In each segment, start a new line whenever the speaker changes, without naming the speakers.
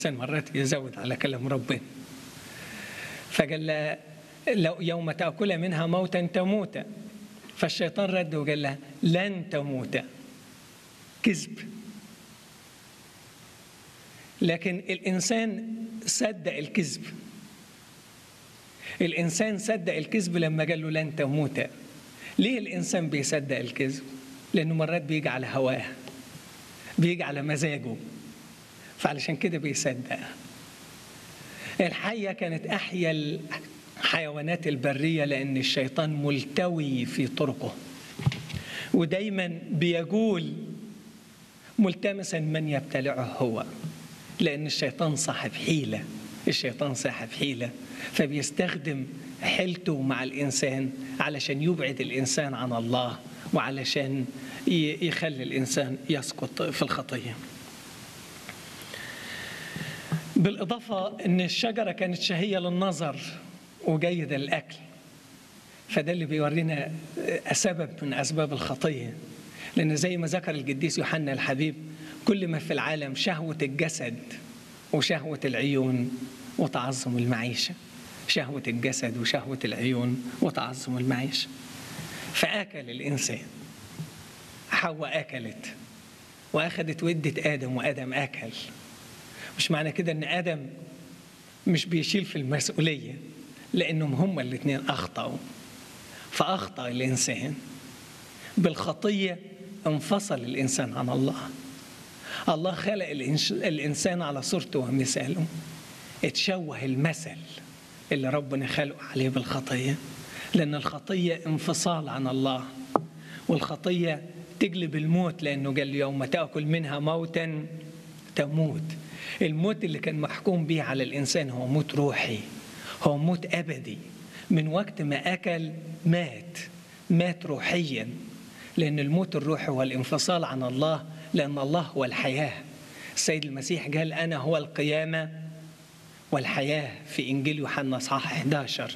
مرات يزود على كلام ربنا فقال لها لو يوم تأكل منها موتا تموت فالشيطان رد وقال لها لن تموت كذب لكن الإنسان صدق الكذب الإنسان صدق الكذب لما قال له لن تموت ليه الإنسان بيصدق الكذب؟ لأنه مرات بيجي على هواه بيجي على مزاجه فعلشان كده بيصدق الحية كانت أحيا الحيوانات البرية لأن الشيطان ملتوي في طرقه ودايما بيقول ملتمسا من يبتلعه هو لأن الشيطان صاحب حيلة الشيطان صاحب حيلة فبيستخدم حيلته مع الإنسان علشان يبعد الإنسان عن الله وعلشان يخلي الإنسان يسقط في الخطية بالإضافة أن الشجرة كانت شهية للنظر وجيدة للأكل فده اللي بيورينا سبب من أسباب الخطية لأن زي ما ذكر القديس يوحنا الحبيب كل ما في العالم شهوة الجسد وشهوة العيون وتعظم المعيشة شهوة الجسد وشهوة العيون وتعظم المعيشة فأكل الإنسان حواء أكلت وأخذت ودة آدم وآدم أكل مش معنى كده ان ادم مش بيشيل في المسؤوليه لانهم هما الاثنين اخطاوا فاخطا الانسان بالخطيه انفصل الانسان عن الله الله خلق الانسان على صورته ومثاله اتشوه المثل اللي ربنا خلقه عليه بالخطيه لان الخطيه انفصال عن الله والخطيه تجلب الموت لانه قال يوم تاكل منها موتا تموت الموت اللي كان محكوم به على الإنسان هو موت روحي هو موت أبدي من وقت ما أكل مات مات روحيا لأن الموت الروحي هو الانفصال عن الله لأن الله هو الحياة السيد المسيح قال أنا هو القيامة والحياة في إنجيل يوحنا صحاح 11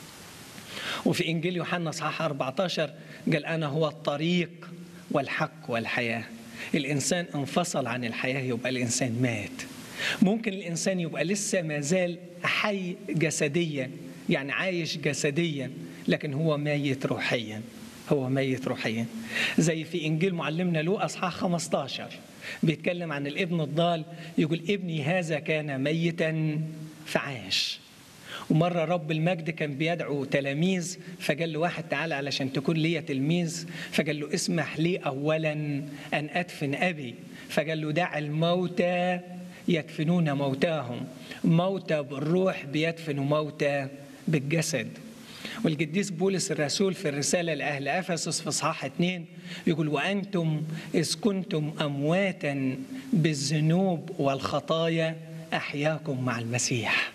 وفي إنجيل يوحنا صحاح 14 قال أنا هو الطريق والحق والحياة الإنسان انفصل عن الحياة يبقى الإنسان مات ممكن الإنسان يبقى لسه ما زال حي جسديا يعني عايش جسديا لكن هو ميت روحيا هو ميت روحيا زي في إنجيل معلمنا لوقا أصحاح 15 بيتكلم عن الابن الضال يقول ابني هذا كان ميتا فعاش ومرة رب المجد كان بيدعو تلاميذ فقال له واحد تعالى علشان تكون لي تلميذ فقال له اسمح لي أولا أن أدفن أبي فقال له دع الموتى يدفنون موتاهم موتى بالروح بيدفنوا موتى بالجسد والقديس بولس الرسول في الرسالة لأهل أفسس في إصحاح 2 يقول وأنتم إذ كنتم أمواتا بالذنوب والخطايا أحياكم مع المسيح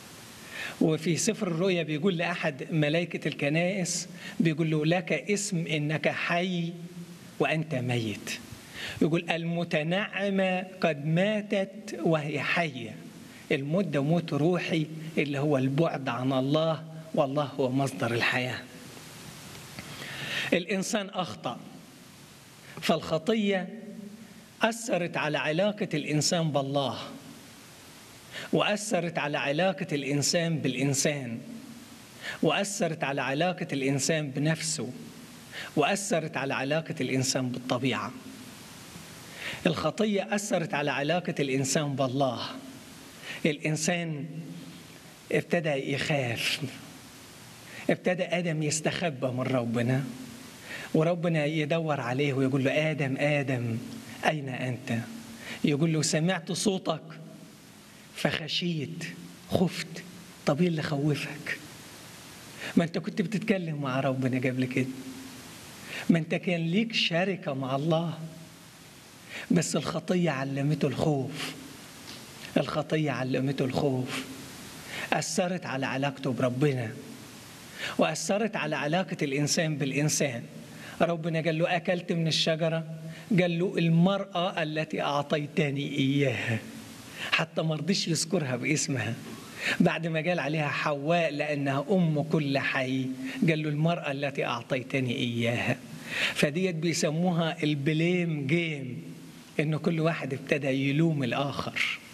وفي سفر الرؤيا بيقول لأحد ملائكة الكنائس بيقول له لك اسم إنك حي وأنت ميت يقول المتنعمة قد ماتت وهي حية الموت ده موت روحي اللي هو البعد عن الله والله هو مصدر الحياة الإنسان أخطأ فالخطية أثرت على علاقة الإنسان بالله وأثرت على علاقة الإنسان بالإنسان وأثرت على علاقة الإنسان بنفسه وأثرت على علاقة الإنسان بالطبيعة الخطية أثرت على علاقة الإنسان بالله الإنسان ابتدى يخاف ابتدى آدم يستخبى من ربنا وربنا يدور عليه ويقول له آدم آدم أين أنت يقول له سمعت صوتك فخشيت خفت طب ايه اللي خوفك ما انت كنت بتتكلم مع ربنا قبل كده ما انت كان ليك شركة مع الله بس الخطية علمته الخوف الخطية علمته الخوف أثرت على علاقته بربنا وأثرت على علاقة الإنسان بالإنسان ربنا قال له أكلت من الشجرة قال له المرأة التي أعطيتني إياها حتى ما رضيش يذكرها باسمها بعد ما قال عليها حواء لأنها أم كل حي قال له المرأة التي أعطيتني إياها فديت بيسموها البليم جيم إن كل واحد ابتدى يلوم الآخر